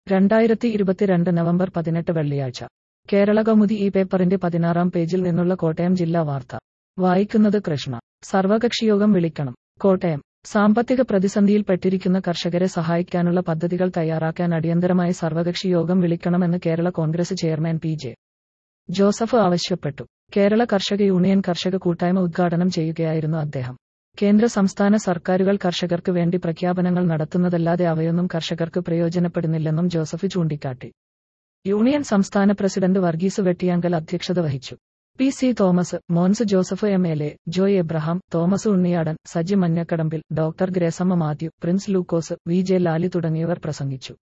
രണ്ടായിരത്തി ഇരുപത്തിരണ്ട് നവംബർ പതിനെട്ട് വെള്ളിയാഴ്ച കേരള കൗമുദി ഈ പേപ്പറിന്റെ പതിനാറാം പേജിൽ നിന്നുള്ള കോട്ടയം ജില്ലാ വാർത്ത വായിക്കുന്നത് കൃഷ്ണ സർവകക്ഷിയോഗം വിളിക്കണം കോട്ടയം സാമ്പത്തിക പ്രതിസന്ധിയിൽപ്പെട്ടിരിക്കുന്ന കർഷകരെ സഹായിക്കാനുള്ള പദ്ധതികൾ തയ്യാറാക്കാൻ അടിയന്തരമായി സർവകക്ഷി യോഗം വിളിക്കണമെന്ന് Kerala Congress chairman P J Joseph ആവശ്യപ്പെട്ടു കേരള കർഷക യൂണിയൻ കർഷക കൂട്ടായ്മ ഉദ്ഘാടനം ചെയ്യുകയായിരുന്നു അദ്ദേഹം കേന്ദ്ര സംസ്ഥാന സർക്കാരുകൾ കർഷകർക്ക് വേണ്ടി പ്രഖ്യാപനങ്ങൾ നടത്തുന്നതല്ലാതെ അവയൊന്നും കർഷകർക്ക് പ്രയോജനപ്പെടുന്നില്ലെന്നും ജോസഫ് ചൂണ്ടിക്കാട്ടി യൂണിയൻ സംസ്ഥാന പ്രസിഡന്റ് വർഗീസ് വെട്ടിയാങ്കൽ അധ്യക്ഷത വഹിച്ചു P C Thomas Mons Joseph M L A Joy Abraham Thomas Unniyadan Saji Manjakadambil doctor Gracemma Mathew Prince Lukose V J Lali തുടങ്ങിയവർ പ്രസംഗിച്ചു